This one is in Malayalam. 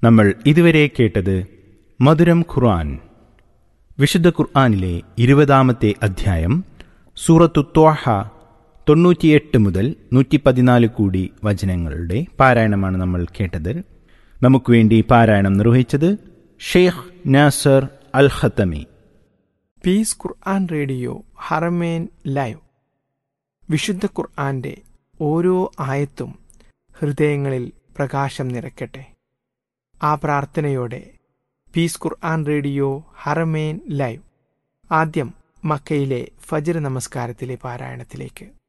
നമ്മൾ ഇതുവരെ കേട്ടത് മധുരം ഖുർആൻ വിശുദ്ധ ഖുർആനിലെ ഇരുപതാമത്തെ അധ്യായം സൂറത്തു ത്വാഹ തൊണ്ണൂറ്റിയെട്ട് മുതൽ നൂറ്റി പതിനാല് കൂടി വചനങ്ങളുടെ പാരായണമാണ് നമ്മൾ കേട്ടത് നമുക്ക് വേണ്ടി പാരായണം നിർവഹിച്ചത് Sheikh Nasser Al Qatami Peace Quran Radio Haramain Live വിശുദ്ധ ഖുർആന്റെ ഓരോ ആയത്തും ഹൃദയങ്ങളിൽ പ്രകാശം നിറയ്ക്കട്ടെ ആ പ്രാർത്ഥനയോടെ Peace Quran Radio Haramain Live ആദ്യം മക്കയിലെ ഫജർ നമസ്കാരത്തിലെ പാരായണത്തിലേക്ക്